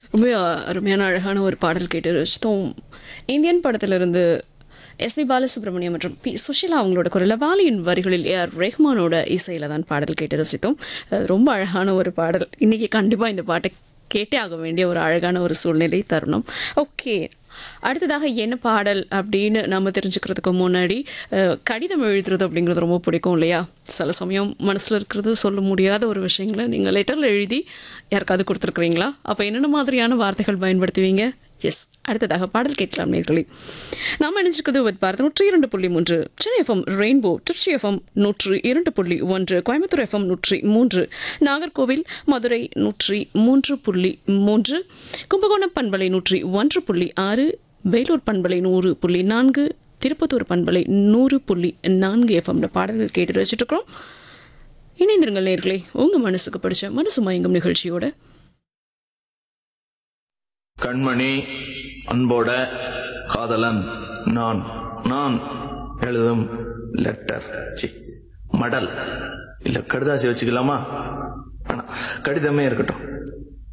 ரொம்ப அருமையான அழகான ஒரு பாடல் கேட்டு ரசித்தோம் இந்தியன் படத்திலிருந்து எஸ்பி பாலசுப்ரமணியம் மற்றும் பி சுஷிலா அவங்களோட குரலில் வாலியின் வரிகளில் ஏஆர் ரெஹ்மானோட இசையில் தான் பாடல் கேட்டு ரசித்தோம் அது ரொம்ப அழகான ஒரு பாடல் இன்றைக்கி கண்டிப்பாக இந்த பாட்டை கேட்டே ஆக வேண்டிய ஒரு அழகான ஒரு சூழ்நிலை தருணம் ஓகே அடுத்ததாக என்ன பாடல் அப்படின்னு நம்ம தெரிஞ்சுக்கிறதுக்கு முன்னாடி அஹ், கடிதம் எழுதுறது அப்படிங்கிறது ரொம்ப பிடிக்கும் இல்லையா சில சமயம் மனசில் இருக்கிறது சொல்ல முடியாத ஒரு விஷயங்களை நீங்கள் லெட்டரில் எழுதி யாருக்காவது கொடுத்துருக்குறீங்களா அப்போ என்னென்ன மாதிரியான வார்த்தைகள் பயன்படுத்துவீங்க எஸ் அடுத்ததாக பாடல் கேட்கலாம் நேர்களே நாம் நினைச்சிருக்கிறது வித் பாரத் நூற்றி இரண்டு புள்ளி மூன்று Chennai FM rainbow Tiruchi FM நூற்று இரண்டு புள்ளி ஒன்று கோயம்புத்தூர் எஃப்எம் நூற்றி மூன்று நாகர்கோவில் மதுரை நூற்றி மூன்று புள்ளி மூன்று கும்பகோணம் பண்பலை நூற்றி ஒன்று புள்ளி ஆறு வேலூர் பண்பலை நூறு புள்ளி நான்கு திருப்பத்தூர் பண்பலை நூறு புள்ளி நான்கு எஃப்எம்ல பாடல்கள் கேட்டு வச்சுட்டு இருக்கிறோம் இணைந்திருங்கள் நேர்களே உங்கள் மனசுக்கு பிடிச்ச மனசு மயங்கும் நிகழ்ச்சியோட கண்மணி அன்போட காதலன் நான் நான் எழுதும் லெட்டர் சி மடல் இல்ல கடுதாசி வச்சுக்கலாமா வேணாம் கடிதமே இருக்கட்டும்